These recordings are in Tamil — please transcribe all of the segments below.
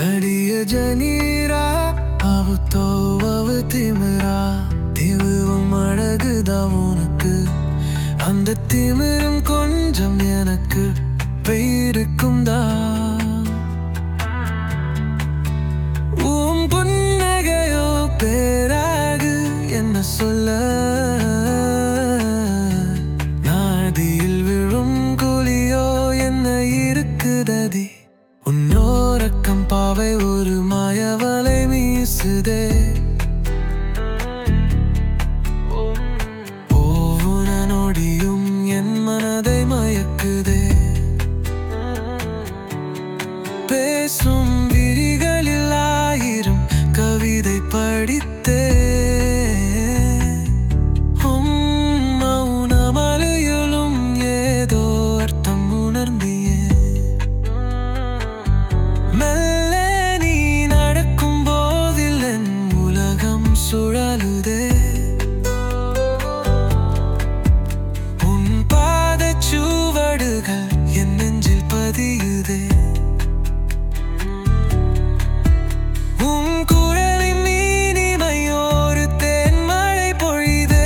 அடிய ஜனீரா அவத்தோ அவ திமிரா திமிரும் அழகுதான் உனக்கு அந்த திமிரும் கொஞ்சம் எனக்கு பெயிருக்கும் தான் உன் புன்னகையோ பேராகு என்ன சொல்ல நாதியில் விழும் குழியோ என்ன இருக்குததி உன்னோரக்கம் பாவை ஒரு மாயவலை வீசுதே ஒவ்வொரு நொடியும் என் மனதை மயக்குதே பேசும் விழிகளில் ஆயிரம் கவிதை படித்தே உம் மௌனமலையிலும் ஏதோ அர்த்தம் உணர்ந்தியே மெல்ல நீ நடக்கும் போதில் என் உலகம் சுழலுதே உன் பாதச் சுவடுகள் என் நெஞ்சில் பதியுதே உன் குரலின் இனிமையோரு தேன்மழை பொழிதே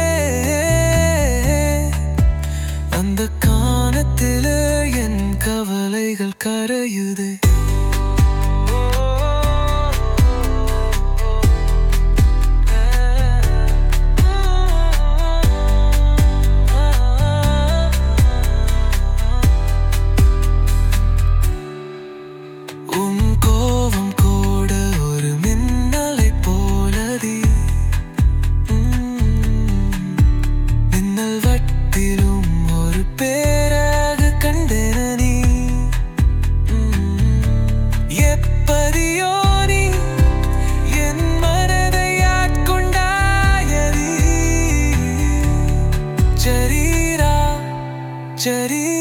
அந்த காணத்திலே என் கவலைகள் கரையுதே உன் கோபம் கூட ஒரு மின்னலை போலதி மின்னல் வட்டிலும் ஒரு பேராக கண்டேன நீ எப்படியோ நீ என் மனதை ஆட்கொண்டாயதி சரீரா சரீரா